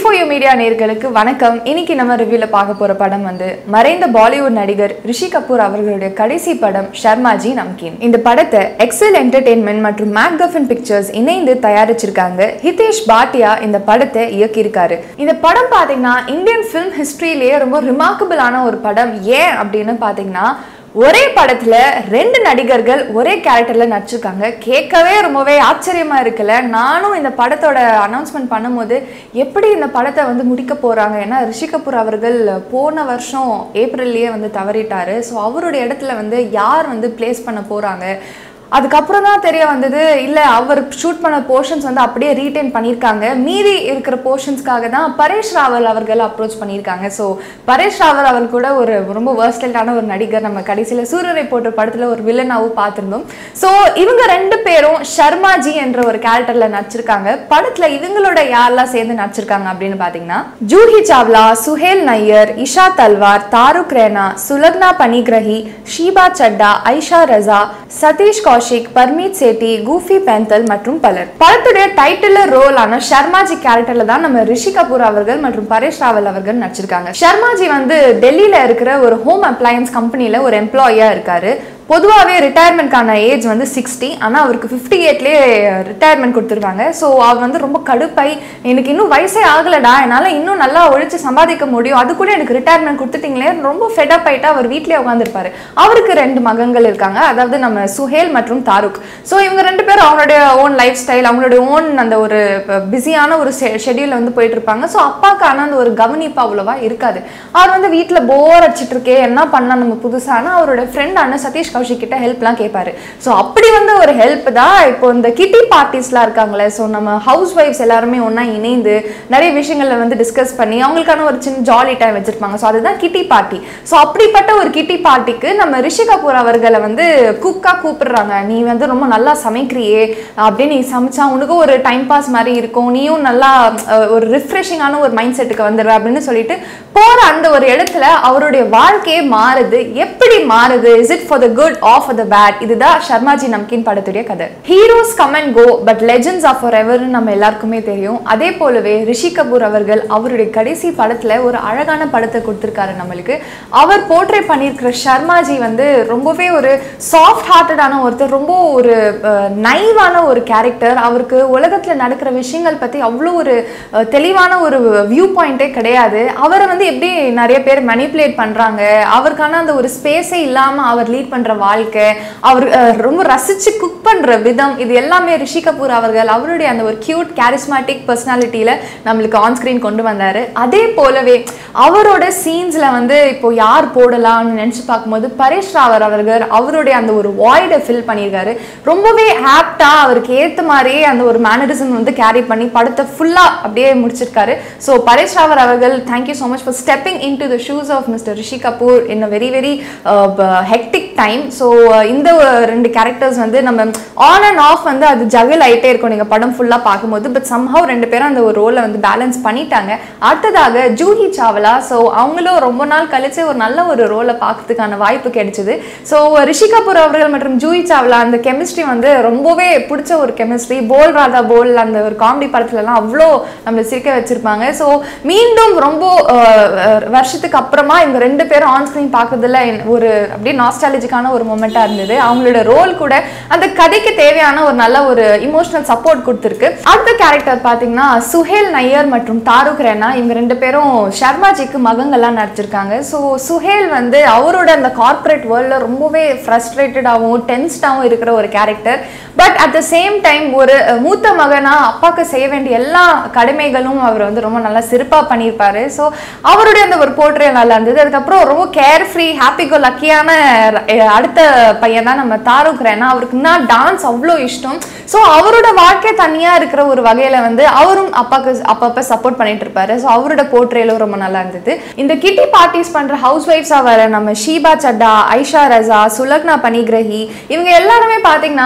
Before you media நேர்களுக்கு வணக்கம் இன்னைக்கு நம்ம ரிவ்யூல பார்க்க போற படம் வந்து மறைந்த பாலிவுட் நடிகர் ரிஷி கபூர் அவர்களுடைய கடைசி படம் ஷர்மாஜி நம்கீன் இந்த படத்தை எக்ஸல் என்டர்டெயின்மெண்ட் மற்றும் மேக்கஃபன் பிக்சர்ஸ் இணைந்து தயாரிச்சிருக்காங்க ஹிதேஷ் பாட்டியா இந்த படத்தை இயக்கியிருக்காரு இந்த படம் பாத்தீங்கன்னா இந்தியன் ஃபிலிம் ஹிஸ்டரியிலேயே ரொம்ப ரிமார்க்கபிளான ஒரு படம் ஏன் அப்படின்னு பாத்தீங்கன்னா ஒரே படத்துல ரெண்டு நடிகர்கள் ஒரே கேரக்டர்ல நடிச்சிருக்காங்க கேட்கவே ரொம்பவே ஆச்சரியமா இருக்குல்ல நானும் இந்த படத்தோட அனௌன்ஸ்மெண்ட் பண்ணும்போது எப்படி இந்த படத்தை வந்து முடிக்க போறாங்க ஏன்னா ரிஷி கபூர் அவர்கள் போன வருஷம் ஏப்ரல்லையே வந்து தவறிட்டாரு ஸோ அவருடைய இடத்துல வந்து யார் வந்து பிளேஸ் பண்ண போறாங்க அதுக்கப்புறம் தான் தெரிய வந்தது இல்லை அவர் ஷூட் பண்ண போர்ஷன்ஸ் வந்து அப்படியே ரீடைன் பண்ணியிருக்காங்க மீதி இருக்கிற போர்ஷன்ஸ்க்காக தான் பரேஷ் ராவல் அவர்கள் அப்ரோச் பண்ணியிருக்காங்க ஸோ பரேஷ் ராவல் அவர் கூட ஒரு ரொம்ப வேர்ஸ்டைல்டான ஒரு நடிகர் நம்ம கடைசியில் சூரியரை போட்ட படத்தில் ஒரு வில்லனாவும் பார்த்துருந்தோம் ஸோ இவங்க ரெண்டு பேரும் ஷர்மாஜி என்ற ஒரு கேரக்டரில் நடிச்சிருக்காங்க படத்தில் இவங்களோட யாரெல்லாம் சேர்ந்து நடிச்சிருக்காங்க அப்படின்னு பார்த்தீங்கன்னா ஜூஹி சாவ்லா சுஹேல் நையர் இஷா தல்வார் தாருக் ரேனா சுலக்னா பனிகிரஹி ஷீபா சட்டா ஐஷா ரசா சதீஷ் கௌஷிக் பர்மீத் சேட்டி கூஃபி பெந்தல் மற்றும் பலர் படத்துடைய டைட்டில் ரோலான ஷர்மாஜி கேரக்டர்ல தான் நம்ம ரிஷி கபூர் அவர்கள் மற்றும் பரேஷ் ராவல் அவர்கள் நடிச்சிருக்காங்க ஷர்மாஜி வந்து டெல்லியில இருக்கிற ஒரு ஹோம் அப்ளையன்ஸ் கம்பெனில ஒரு எம்ப்ளாயியா இருக்காரு பொதுவாகவே ரிட்டையர்மெண்ட்கான ஏஜ் வந்து சிக்ஸ்டி ஆனால் அவருக்கு ஃபிஃப்டி எயிட்லேயே ரிட்டையர்மெண்ட் கொடுத்துருவாங்க ஸோ அவர் வந்து ரொம்ப கடுப்பாய் எனக்கு இன்னும் வயசே ஆகலடா என்னால் இன்னும் நல்லா ஒழிச்சு சம்பாதிக்க முடியும் அது கூட எனக்கு ரிட்டையர்மெண்ட் கொடுத்துட்டீங்களே ரொம்ப ஃபெடப் ஆயிட்டு அவர் வீட்டிலே உட்காந்துருப்பாரு அவருக்கு ரெண்டு மகன்கள் இருக்காங்க அதாவது நம்ம சுஹேல் மற்றும் தாருக் ஸோ இவங்க ரெண்டு பேரும் அவங்களுடைய ஓன் லைஃப் ஸ்டைல் அவங்களுடைய ஓன் அந்த ஒரு பிஸியான ஒரு ஷெடியூலில் வந்து போயிட்டு இருப்பாங்க ஸோ அப்பாக்கான அந்த ஒரு கவனிப்பு அவ்வளோவா இருக்காது அவர் வந்து வீட்டில் போர் அடிச்சிட்டு இருக்கே என்ன பண்ணலாம் நம்ம புதுசான அவரோட ஃப்ரெண்டான சதீஷ் கௌஷிக் கிட்ட ஹெல்ப்லாம் கேட்பாரு ஸோ அப்படி வந்து ஒரு ஹெல்ப் தான் இப்போ இந்த கிட்டி பார்ட்டிஸ்லாம் இருக்காங்களே ஸோ நம்ம ஹவுஸ் ஒய்ஃப்ஸ் எல்லாருமே ஒன்றா இணைந்து நிறைய விஷயங்களை வந்து டிஸ்கஸ் பண்ணி அவங்களுக்கான ஒரு சின்ன ஜாலி டைம் வச்சிருப்பாங்க ஸோ அதுதான் கிட்டி பார்ட்டி ஸோ அப்படிப்பட்ட ஒரு கிட்டி பார்ட்டிக்கு நம்ம ரிஷி கபூர் அவர்களை வந்து குக்கா கூப்பிடுறாங்க நீ வந்து ரொம்ப நல்லா சமைக்கிறியே அப்படின்னு நீ சமைச்சா உனக்கு ஒரு டைம் பாஸ் மாதிரி இருக்கும் நீயும் நல்லா அஹ், ஒரு ரிஃப்ரெஷிங்கான ஒரு மைண்ட் செட்டுக்கு வந்துடுற அப்படின்னு சொல்லிட்டு போற அந்த ஒரு இடத்துல அவருடைய வாழ்க்கையே மாறுது எப்படி மாறுது is it for the good of for the bad இதுதான் ஷர்மாஜி நம்கின் படத்துடைய கதை heroes come and go but legends of for எவர்னு நம்ம எல்லாருக்குமே தெரியும் அதே போலவே ரிஷி கபூர் அவர்கள் அவருடைய கடைசி படத்துல ஒரு அழகான படத்தை கொடுத்திருக்காரு நம்மளுக்கு அவர் போர்ட்ரே பண்ணியிருக்கிற ஷர்மாஜி வந்து ரொம்பவே ஒரு சாஃப்ட் ஹார்ட்டடான ஒருத்தர் ரொம்ப ஒரு நைவான ஒரு கேரக்டர் அவருக்கு உலகத்துல நடக்கிற விஷயங்கள் பத்தி அவ்வளோ ஒரு அஹ், தெளிவான ஒரு வியூ பாயிண்டே கிடையாது அவரை வந்து எப்படி நிறைய பேர் மனிப்புலேட் பண்றாங்க அவருக்கான அந்த ஒரு ஸ்பேஸே இல்லாம அவர் லீட் பண்ற வாழ்க்கை அவர் அஹ், ரொம்ப ரசிச்சு குக் பண்ற விதம் இது எல்லாமே ரிஷி கபூர் அவர்கள் அவருடைய அந்த ஒரு கியூட் கேரிஸ்மேட்டிக் பர்சனாலிட்டியில நம்மளுக்கு ஆன் ஸ்கிரீன் கொண்டு வந்தாரு அதே போலவே அவரோட சீன்ஸ்ல வந்து இப்போ யார் போடலாம்னு நினைச்சு பார்க்கும்போது பரேஷ் ராவர் அவர்கள் அவருடைய அந்த ஒரு வாய்டை ஃபில் பண்ணியிருக்காரு ரொம்பவே ஆப்டா அவருக்கு ஏத்த மாதிரியே அந்த ஒரு மேனரிசம் வந்து கேரி பண்ணி படத்தை ஃபுல்லா அப்படியே முடிச்சிருக்காரு ஸோ பரேஷ் ராவர் அவர்கள் thank you so much for stepping into the shoes of mister Rishi Kapoor in a very very hectic time so இந்த ரெண்டு கேரக்டர்ஸ் வந்து நம்ம ஆன் அண்ட் ஆஃப் வந்து அது ஜகில் ஆயிட்டே இருக்கும் நீங்க படம் ஃபுல்லா பார்க்கும்போது பட் சம்ஹவ் ரெண்டு பேரும் அந்த ஒரு ரோலை வந்து பேலன்ஸ் பண்ணிட்டாங்க அடுத்ததாக ஜூஹி சாவ்லா ஸோ அவங்களும் ரொம்ப நாள் கழிச்சு ஒரு நல்ல ஒரு ரோலை பார்க்கறதுக்கான வாய்ப்பு கிடைச்சது ஸோ ரிஷி கபூர் அவர்கள் மற்றும் ஜூஹி சாவ்லா அந்த கெமிஸ்ட்ரி வந்து ரொம்பவே பிடிச்ச ஒரு கெமிஸ்ட்ரி போல் ராதா போல் அந்த ஒரு காமெடி படத்துலலாம் அவ்வளோ நம்மளை சிரிக்க வச்சிருப்பாங்க ஸோ மீண்டும் ரொம்ப அஹ், அஹ், வருஷத்துக்கு அப்புறமா இவங்க ரெண்டு பேரும் ஆன் ஸ்க்ரீன் பார்க்கறதுல என்- ஒரு அப்படியே நாஸ்டாலஜிக்கான ஒரு மொமெண்ட்டாக இருந்தது அவங்களோட ரோல் கூட அந்த கதைக்கு தேவையான ஒரு நல்ல ஒரு இமோஷனல் சப்போர்ட் கொடுத்துருக்கு அடுத்த கேரக்டர் பார்த்தீங்கன்னா சுஹேல் நையர் மற்றும் தாருக் ரேனா இவங்க ரெண்டு பேரும் ஷர்மாஜிக்கு மகங்கள்லாம் நடிச்சிருக்காங்க ஸோ சுஹேல் வந்து அவரோட அந்த கார்ப்பரேட் வேர்ல்டில் ரொம்பவே ஃப்ரஸ்ட்ரேட்டடாகவும் டென்ஸ்டாகவும் இருக்கிற ஒரு character but at the same time ஒரு அஹ், மூத்த மகனா அப்பாவுக்கு செய்ய வேண்டிய எல்லா கடமைகளும் அவர் வந்து ரொம்ப நல்லா சிறப்பாக பண்ணியிருப்பாரு ஸோ அவருடைய அந்த ஒரு போர்ட்ரேல் நல்லா இருந்தது அதுக்கப்புறம் ரொம்ப கேர் ஃப்ரீ ஹாப்பி கோ லக்கியான அடுத்த பையன் தான் நம்ம தாருக் ரேனா அவருக்கு இன்னும் டான்ஸ் அவ்வளோ இஷ்டம் ஸோ அவரோட வாழ்க்கை தனியாக இருக்கிற ஒரு வகையில் வந்து அவரும் அப்பாவுக்கு அப்பப்போ சப்போர்ட் பண்ணிட்டு இருப்பாரு ஸோ அவரோட போர்ட்ரேலும் ரொம்ப நல்லா இருந்தது இந்த கிட்டி பார்ட்டிஸ் பண்ணுற ஹவுஸ் ஒய்ஃப்ஸாக வர நம்ம ஷீபா சட்டா ஐஷா ரசா சுலக்னா பனிகிரஹி இவங்க எல்லாருமே பார்த்தீங்கன்னா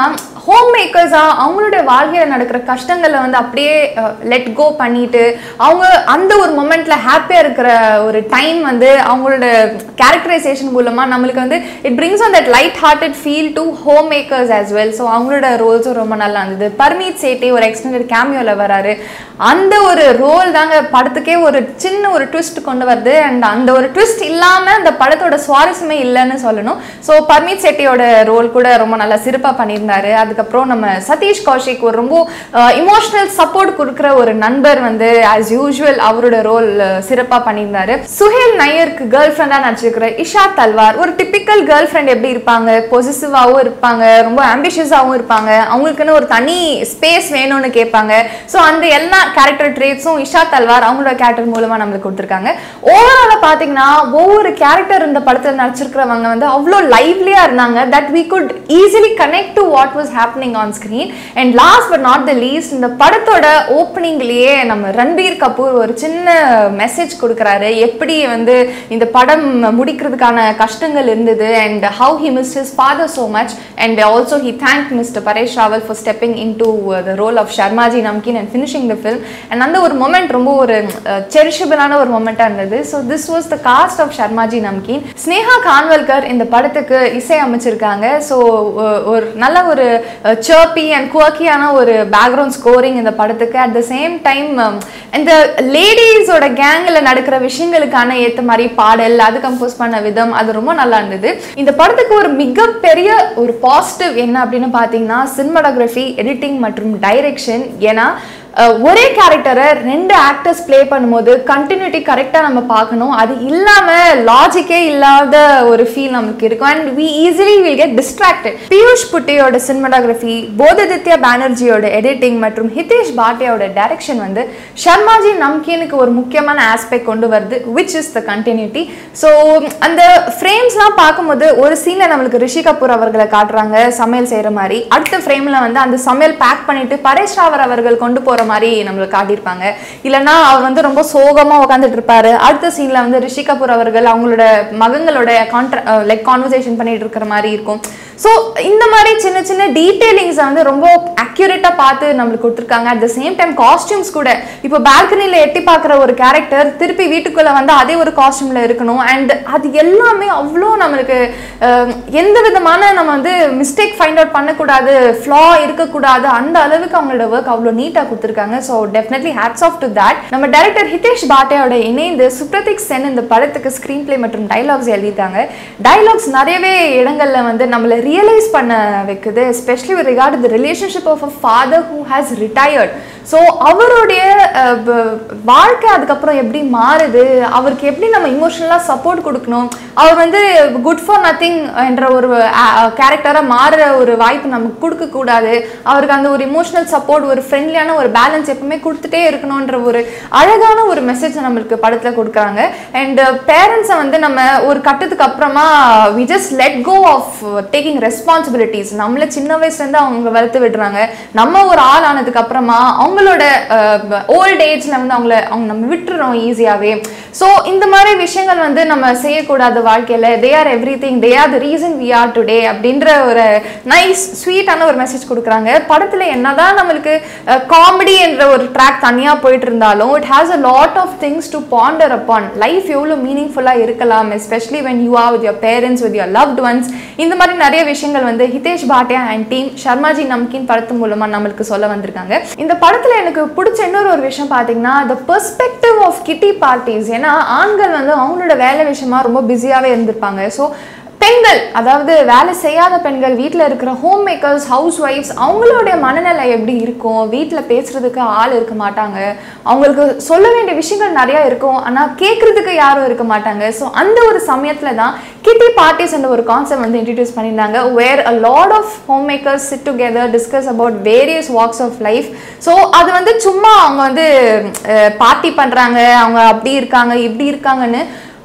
ஹோம் மேக்கர்ஸாக அவங்களுடைய வாழ்க்கையில் நடக்கிற கஷ்டங்களை வந்து அப்படியே லெட் கோ பண்ணிட்டு அவங்க அந்த ஒரு மொமெண்ட்ல ஹாப்பியாக இருக்கிற ஒரு டைம் வந்து அவங்களோட கேரக்டரைசேஷன் மூலமாக நம்மளுக்கு வந்து it brings on that light hearted feel to homemakers as well so அவங்களோட ரோல்ஸும் ரொம்ப நல்லா இருந்தது பர்மீத் சேட்டி ஒரு எக்ஸ்டெண்டட் கேமியோவில் வராரு அந்த ஒரு ரோல் தாங்க படத்துக்கே ஒரு சின்ன ஒரு ட்விஸ்ட் கொண்டு வருது அண்ட் அந்த ஒரு ட்விஸ்ட் இல்லாமல் அந்த படத்தோட சுவாரஸ்யமே இல்லைன்னு சொல்லணும் ஸோ பர்மீத் செட்டியோட ரோல் கூட ரொம்ப நல்லா சிறப்பாக பண்ணியிருந்தாரு அதுக்கப்புறம் நம்ம சதீஷ் கௌஷிக் ஒரு ரொம்ப இமோஷனல் சப்போர்ட் கொடுக்குற ஒரு நண்பர் வந்து ஆஸ் யூஷுவல் அவரோட ரோல் சிறப்பாக பண்ணியிருந்தாரு சுஹேல் நையருக்கு கேர்ள் ஃப்ரெண்டாக நடிச்சிருக்கிற இஷா தல்வார் ஒரு டிப்பிக்கல் கேர்ள் ஃப்ரெண்ட் எப்படி இருப்பாங்க பொசிசிவாகவும் இருப்பாங்க ரொம்ப ஆம்பிஷியஸாகவும் இருப்பாங்க அவங்களுக்குன்னு ஒரு தனி ஸ்பேஸ் வேணும்னு கேட்பாங்க ஸோ அந்த எல்லா கேரக்டர் ட்ரேட்ஸும் இஷா தல்வார் அவங்களோட கேரக்டர் மூலமாக நம்மளுக்கு கொடுத்துருக்காங்க ஓவராலாக பார்த்தீங்கன்னா ஒவ்வொரு கேரக்டர் இந்த படத்தில் நடிச்சிருக்கிறவங்க வந்து அவ்வளோ லைவ்லியாக இருந்தாங்க that we could easily connect to what was happening on screen and last but not the least இந்த படத்தோட ஓப்பனிங்லேயே நம்ம ரன்பீர் கபூர் ஒரு சின்ன மெசேஜ் கொடுக்குறாரு எப்படி வந்து இந்த படம் முடிக்கிறதுக்கான கஷ்டங்கள் இருந்தது and how he miss his father so much and also he thanked Mr. Paresh Rawal for stepping into uh, the role of Sharmaji Namkeen and finishing the film and அந்த ஒரு மொமெண்ட் ரொம்ப ஒரு செரிஷபிளான ஒரு மொமெண்ட்டாக இருந்தது so this was the cast of Sharmaji Namkeen Sneha Kanwalkar இந்த படத்துக்கு இசை அமைச்சிருக்காங்க ஸோ ஒரு நல்ல ஒரு சர்பி அண்ட் குவர்க்கியான ஒரு பேக்ரவுண்ட் ஸ்கோரிங் இந்த படத்துக்கு அட் த சேம் டைம் இந்த லேடிஸோட கேங்கில் நடக்கிற விஷயங்களுக்கான ஏற்ற மாதிரி பாடல் அது கம்போஸ் பண்ண விதம் அது ரொம்ப நல்லா இருந்தது இந்த படத்துக்கு ஒரு மிகப்பெரிய ஒரு பாசிட்டிவ் என்ன அப்படின்னு பார்த்தீங்கன்னா சினிமாடோகிராஃபி எடிட்டிங் மற்றும் டைரெக்ஷன் ஏன்னா அஹ், ஒரே கேரக்டரை ரெண்டு ஆக்டர்ஸ் ப்ளே பண்ணும்போது கண்டினியூட்டி கரெக்டாக நம்ம பார்க்கணும் அது இல்லாமல் லாஜிக்கே இல்லாத ஒரு ஃபீல் நமக்கு இருக்கும் and we easily will get distracted Piyush புட்டியோட சினிமாடோகிராஃபி போததித்யா பானர்ஜியோட எடிட்டிங் மற்றும் ஹிதேஷ் பாட்டியோட டைரக்ஷன் வந்து ஷர்மாஜி நம்கீனுக்கு ஒரு முக்கியமான ஆஸ்பெக்ட் கொண்டு வருது which is the continuity so அந்த ஃப்ரேம்ஸ்லாம் பார்க்கும்போது ஒரு சீனில் நம்மளுக்கு ரிஷி கபூர் அவர்களை காட்டுறாங்க சமையல் செய்கிற மாதிரி அடுத்த ஃப்ரேமில் வந்து அந்த சமையல் பேக் பண்ணிட்டு பரேஷ் ராவர் அவர்கள் கொண்டு போகிற மாதிரி நம்மளுக்கு காட்டியிருப்பாங்க இல்லைன்னா அவர் வந்து ரொம்ப சோகமாக உட்காந்துட்டு இருப்பாரு அடுத்த சீனில் வந்து ரிஷி கபூர் அவர்கள் அவங்களோட மகங்களோட கான்ட்ரா லைக் கான்வர்சேஷன் பண்ணிட்டு இருக்கிற மாதிரி இருக்கும் ஸோ இந்த மாதிரி சின்ன சின்ன டீட்டெயிலிங்ஸை வந்து ரொம்ப அக்யூரேட்டாக பார்த்து நம்மளுக்கு கொடுத்துருக்காங்க at the same time costumes கூட இப்போ பால்கனியில் எட்டி பார்க்குற ஒரு கேரக்டர் திருப்பி வீட்டுக்குள்ளே வந்து அதே ஒரு காஸ்டியூமில் இருக்கணும் அண்ட் அது எல்லாமே அவ்வளோ நம்மளுக்கு அஹ், எந்த விதமான நம்ம வந்து மிஸ்டேக் ஃபைண்ட் அவுட் பண்ணக்கூடாது ஃப்ளா இருக்கக்கூடாது அந்த அளவுக்கு அவங்களோட ஒர்க் அவ்வளோ நீட்டாக கொடுத்துருக்காங்க so definitely hats off to that நம்ம டைரக்டர் ஹிதேஷ் பாட்டையோட இணைந்து சுப்ரதிக் சென் இந்த படத்துக்கு ஸ்க்ரீன் ப்ளே மற்றும் டைலாக்ஸ் எழுதிட்டாங்க டைலாக்ஸ் நிறையவே இடங்கள்ல வந்து நம்மளை ரியலைஸ் பண்ண வைக்குது especially with regard the relationship of a father who has retired so அவருடைய அஹ், வ- வாழ்க்கை அதுக்கப்புறம் எப்படி மாறுது அவருக்கு எப்படி நம்ம இமோஷனலாக சப்போர்ட் கொடுக்கணும் அவர் வந்து குட் ஃபார் நத்திங் என்ற ஒரு கேரக்டராக மாறுற ஒரு வாய்ப்பு நமக்கு கொடுக்கக்கூடாது அவருக்கு அந்த ஒரு இமோஷனல் சப்போர்ட் ஒரு ஃப்ரெண்ட்லியான ஒரு பேலன்ஸ் எப்பவுமே கொடுத்துட்டே இருக்கணுன்ற ஒரு அழகான ஒரு மெசேஜ் நம்மளுக்கு படத்தில் கொடுக்குறாங்க அண்ட் பேரண்ட்ஸை வந்து நம்ம ஒரு கட்டத்துக்கு அப்புறமா we just let go of taking responsibilities நம்மள சின்ன வயசுலேருந்து அவங்க வளர்த்து விடுறாங்க நம்ம ஒரு ஆள் ஆனதுக்கு அப்புறமா அவங்களோட ஓல்ட் ஏஜ்ல வந்து அவங்கள அவங்க நம்ம விட்டுறோம் ஈஸியாகவே ஸோ இந்த மாதிரி விஷயங்கள் வந்து நம்ம செய்யக்கூடாது வாழ்க்கையில் they are everything they are the reason we are today அப்படின்ற ஒரு நைஸ் ஸ்வீட்டான ஒரு மெசேஜ் கொடுக்குறாங்க படத்தில் என்னதான் நம்மளுக்கு காமெடி என்ற ஒரு ட்ராக் தனியாக போயிட்டு இருந்தாலும் it has a lot of things to ponder upon life எவ்வளோ மீனிங்ஃபுல்லாக இருக்கலாம் especially when you are with your parents with your loved ones இந்த மாதிரி நிறைய விஷயங்கள் வந்து ஹிதேஷ் பாட்டியா அண்ட் டீம் ஷர்மாஜி நம்கின் படத்து மூலமாக நம்மளுக்கு சொல்ல வந்திருக்காங்க இந்த படத்தில் எனக்கு பிடிச்ச இன்னொரு ஒரு விஷயம் பார்த்தீங்கன்னா the perspective of kitty parties ஏன்னா ஆண்கள் வந்து அவங்களோட வேலை விஷயமா ரொம்ப பிஸியாகவே இருந்திருப்பாங்க ஸோ பெண்கள் அதாவது வேலை செய்யாத பெண்கள் வீட்டில் இருக்கிற ஹோம் மேக்கர்ஸ் ஹவுஸ் ஒய்ஃப்ஸ் அவங்களுடைய மனநிலை எப்படி இருக்கும் வீட்டில் பேசுறதுக்கு ஆள் இருக்க மாட்டாங்க அவங்களுக்கு சொல்ல வேண்டிய விஷயங்கள் நிறையா இருக்கும் ஆனால் கேட்குறதுக்கு யாரும் இருக்க மாட்டாங்க ஸோ அந்த ஒரு சமயத்தில் தான் கிட்டி பார்ட்டிஸ் என்ற ஒரு கான்செப்ட் வந்து இன்ட்ரடியூஸ் பண்ணியிருந்தாங்க where a lot of homemakers sit together discuss about various walks of life so அது வந்து சும்மா அவங்க வந்து பார்ட்டி பண்ணுறாங்க அவங்க அப்படி இருக்காங்க இப்படி இருக்காங்கன்னு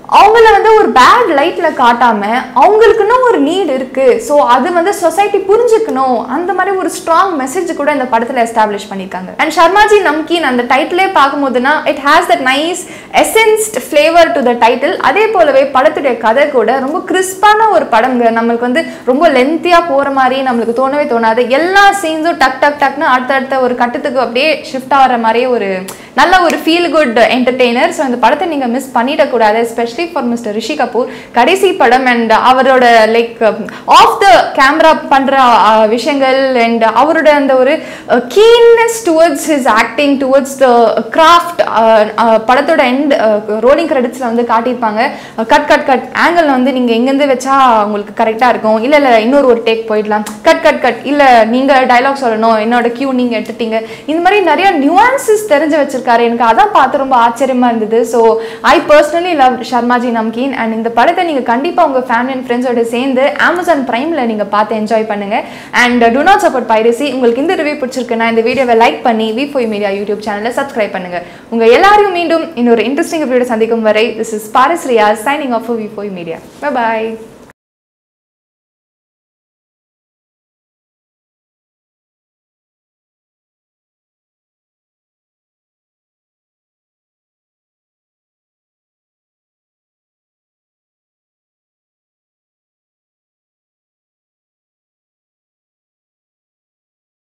அவங்கள வந்து ஒரு பேட் லைட்ல காட்டாம அவங்களுக்குன்னு ஒரு நீட் இருக்கு ஸோ அது வந்து சொசைட்டி புரிஞ்சுக்கணும் அந்த மாதிரி ஒரு ஸ்ட்ராங் மெசேஜ் கூட இந்த படத்துல எஸ்டாப்ளிஷ் பண்ணியிருக்காங்க அண்ட் சர்மாஜி நம்கீன் அந்த டைட்டிலே பார்க்கும்போதுனா it has that nice essence flavour to the title அதே போலவே படத்துடைய கதை கூட ரொம்ப கிறிஸ்பான ஒரு படம்ங்க நம்மளுக்கு வந்து ரொம்ப லென்த்தியாக போகிற மாதிரி நம்மளுக்கு தோணவே தோணாது எல்லா சீன்ஸும் டக் டக் டக்னு அடுத்தடுத்த ஒரு கட்டத்துக்கு அப்படியே ஷிஃப்ட் ஆகிற மாதிரியே ஒரு நல்ல ஒரு ஃபீல் குட் என்டர்டெய்னர் ஸோ இந்த படத்தை நீங்கள் மிஸ் பண்ணிடக்கூடாது especially for mister Rishi Kapoor கடைசி படம் அண்ட் அவரோட லைக் ஆஃப் த கேமரா பண்ணுற விஷயங்கள் அண்ட் அவரோட அந்த ஒரு keenness towards his acting towards the craft படத்தோட எண்ட் ரோலிங் கிரெடிட்ஸில் வந்து காட்டியிருப்பாங்க கட் கட் கட் ஆங்கிள் வந்து நீங்கள் எங்கேருந்து வச்சா உங்களுக்கு கரெக்டாக இருக்கும் இல்லை இல்லை இன்னொரு ஒரு டேக் போயிடலாம் கட் கட் கட் இல்லை நீங்கள் டைலாக் சொல்லணும் என்னோட கியூ நீங்கள் எடுத்துட்டீங்க இந்த மாதிரி நிறைய நியூஆன்சஸ் தெரிஞ்சு வச்சிருக்காரு எனக்கு அதான் பார்த்து ரொம்ப ஆச்சரியமா இருந்தது so I personally love Sharmaji Namkeen and இந்த படத்தை நீங்கள் கண்டிப்பாக உங்கள் ஃபேமிலி அண்ட் ஃப்ரெண்ட்ஸோட சேர்ந்து அமேசான் ப்ரைமில் நீங்கள் பார்த்து என்ஜாய் பண்ணுங்க and do not support piracy உங்களுக்கு இந்த ரிவ்யூ பிடிச்சிருக்குன்னா இந்த வீடியோவை லைக் பண்ணி வி ஃபோய் மீடியா யூடியூப் சேனலை சப்ஸ்கிரைப் பண்ணுங்க உங்க எல்லாரையும் மீண்டும் இன்னொரு இன்ட்ரெஸ்டிங் வீடியோ சந்திக்கும் வரை this is Paras Riya signing off We Foy Media bye